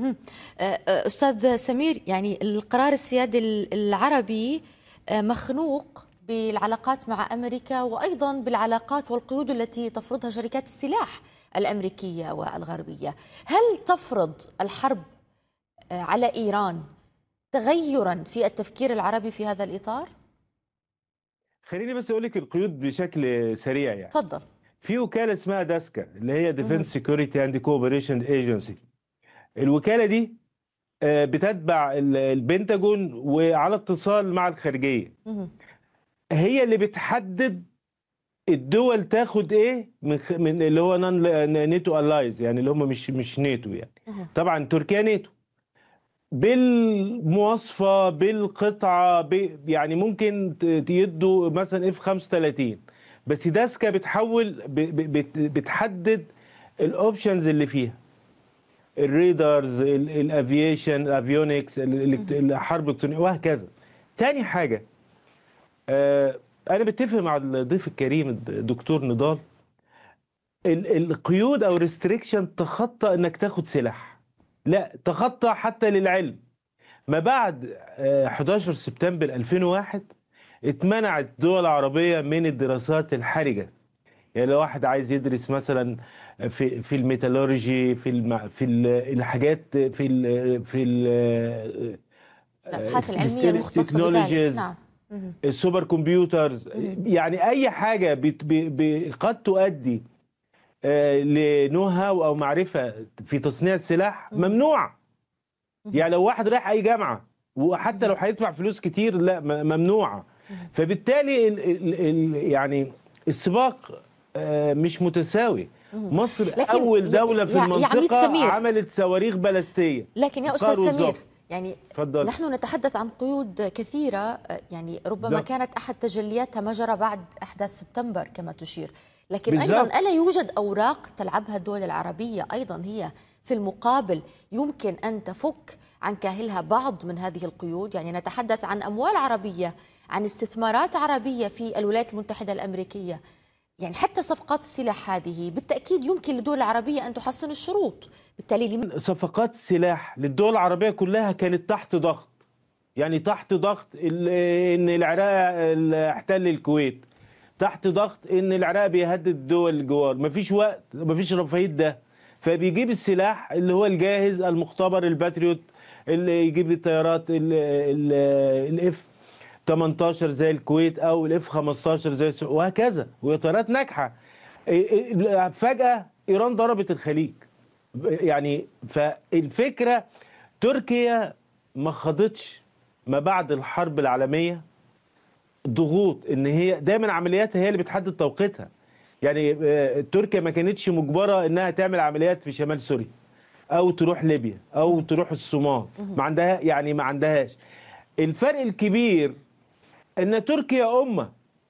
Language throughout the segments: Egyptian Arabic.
مهم. آه، آه، أستاذ سمير يعني القرار السيادي العربي آه، مخنوق بالعلاقات مع أمريكا وأيضا بالعلاقات والقيود التي تفرضها شركات السلاح الأمريكية والغربية هل تفرض الحرب آه، على إيران تغيرا في التفكير العربي في هذا الإطار؟ خليني بس اقول لك القيود بشكل سريع يعني تفضل في وكاله اسمها داسكا اللي هي ديفنس سيكوريتي اند كوبريشن ايجنسي الوكاله دي آه، بتتبع ال- البنتاجون وعلى اتصال مع الخارجيه مهم. هي اللي بتحدد الدول تاخد ايه من خ- من اللي هو نون نيتو الايز يعني اللي هم مش مش نيتو يعني مهم. طبعا تركيا نيتو بالمواصفه بالقطعه ب... يعني ممكن ت- يدوا مثلا اف 35 بس داسكا بتحول ب... ب... بت... بتحدد الاوبشنز اللي فيها الريدرز ال- الافيشن الافيونكس ال- الإلكت- الحرب الالكترونيه وهكذا تاني حاجه آه انا بتفق مع الضيف الكريم الدكتور نضال ال- القيود او ريستريكشن تخطى انك تاخد سلاح لا تخطى حتى للعلم ما بعد آه، 11 سبتمبر 2001 اتمنعت الدول العربية من الدراسات الحرجة يعني لو واحد عايز يدرس مثلا في في الميتالورجي في الم... في ال- الحاجات في ال... في ال... الأبحاث العلمية المختصة بذلك technologies، نعم مهم. السوبر كمبيوترز يعني اي حاجه بت ب ب قد تؤدي آه، لنو هاو او معرفه في تصنيع السلاح ممنوع يعني لو واحد رايح اي جامعه وحتى لو هيدفع فلوس كتير لا م- ممنوعه فبالتالي ال ال ال يعني السباق آه، مش متساوي مصر لكن اول يا- دوله في يا- يا عميد المنطقه سمير. عملت صواريخ بلستيه لكن يا القار أستاذ سمير والظفر. يعني اتفضل نحن نتحدث عن قيود كثيرة آه، يعني ربما بالضبط. كانت أحد تجلياتها ما جرى بعد أحداث سبتمبر كما تشير لكن بالضبط. أيضا ألا يوجد أوراق تلعبها الدول العربية أيضا هي في المقابل يمكن أن تفك عن كاهلها بعض من هذه القيود يعني نتحدث عن أموال عربية عن استثمارات عربية في الولايات المتحدة الأمريكية يعني حتى صفقات السلاح هذه بالتأكيد يمكن للدول العربية أن تحسن الشروط بالتالي لم... صفقات السلاح للدول العربية كلها كانت تحت ضغط يعني تحت ضغط ال- ان العراق ال- احتل الكويت تحت ضغط ان العراق بيهدد الدول الجوار مفيش وقت مفيش رفاهية ده فبيجيب السلاح اللي هو الجاهز المختبر الباتريوت اللي يجيب الطيارات الاف 18 زي الكويت او الاف 15 زي السعودية وهكذا وهي طيارات ناجحه إيه إيه فجاه ايران ضربت الخليج يعني فالفكره تركيا ما خاضتش ما بعد الحرب العالميه ضغوط ان هي دايما عملياتها هي اللي بتحدد توقيتها يعني آه، تركيا ما كانتش مجبره انها تعمل عمليات في شمال سوريا او تروح ليبيا او تروح الصومال ما عندها يعني ما عندهاش الفرق الكبير ان تركيا امه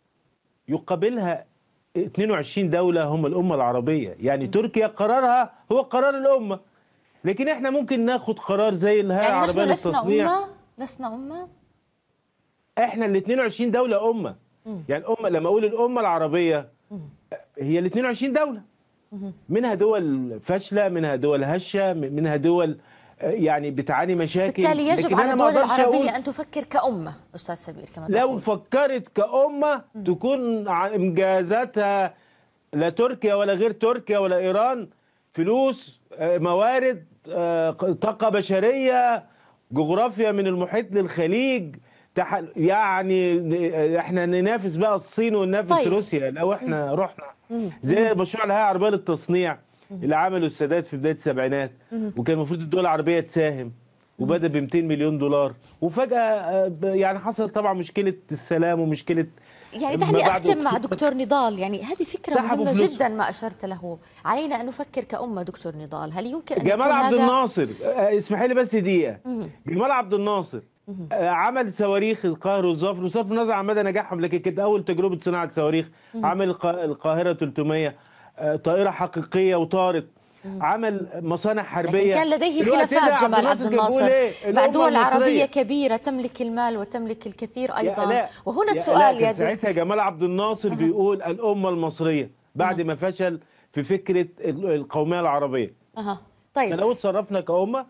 يقابلها 22 دولة هم الأمة العربية يعني تركيا قرارها هو قرار الأمة لكن احنا ممكن ناخد قرار زي الهيئة يعني العربية نحن لسنا للتصنيع أمة لسنا أمة احنا ال 22 دولة أمة يعني الأمة لما أقول الأمة العربية هي ال 22 دولة منها دول فاشلة منها دول هشة منها دول آه، يعني بتعاني مشاكل بالتالي يجب لكن على أنا ما الدول أقدرش أقول- العربية أن تفكر كأمة أستاذ سبيل كما لو تقول فكرت كأمة تكون ع- إنجازاتها لا تركيا ولا غير تركيا ولا إيران فلوس آه، موارد آه، طاقة بشرية جغرافيا من المحيط للخليج تح... يعني ن- احنا ننافس بقى الصين وننافس طيب. طيب. روسيا لو احنا رحنا زي مشروع الهيئة العربية للتصنيع اللي عمله السادات في بداية السبعينات وكان المفروض الدول العربية تساهم وبدأ ب 200 مليون دولار وفجأة آه، ب- يعني حصل طبعا مشكلة السلام ومشكلة يعني ما دعني بعد أختم مع أكتوبر. دكتور نضال يعني هذه فكرة سحبوا مهمة فلوسهم. جدا ما أشرت له علينا أن نفكر كأمة دكتور نضال هل يمكن أن جمال يكون عبد هذا الناصر آه، اسمحي لي بس دقيقة جمال عبد الناصر آه، عمل صواريخ القاهرة والظفر وصرف النظر عن مدى نجاحهم لكن كانت أول تجربة صناعة صواريخ عمل الق- القاهرة 300 آه، طائرة حقيقية وطارت عمل مصانع حربية لكن كان لديه الوقت ده خلافات جمال عبد كان بيقول الناصر إيه؟ مع الأمة دول عربية المصرية. كبيرة تملك المال وتملك الكثير يا أيضا لا. وهنا يا السؤال لا، يا كان دك- ساعتها جمال عبد الناصر بيقول الأمة المصرية بعد ما فشل في فكرة ال- القومية العربية أها طيب لو اتصرفنا كأمة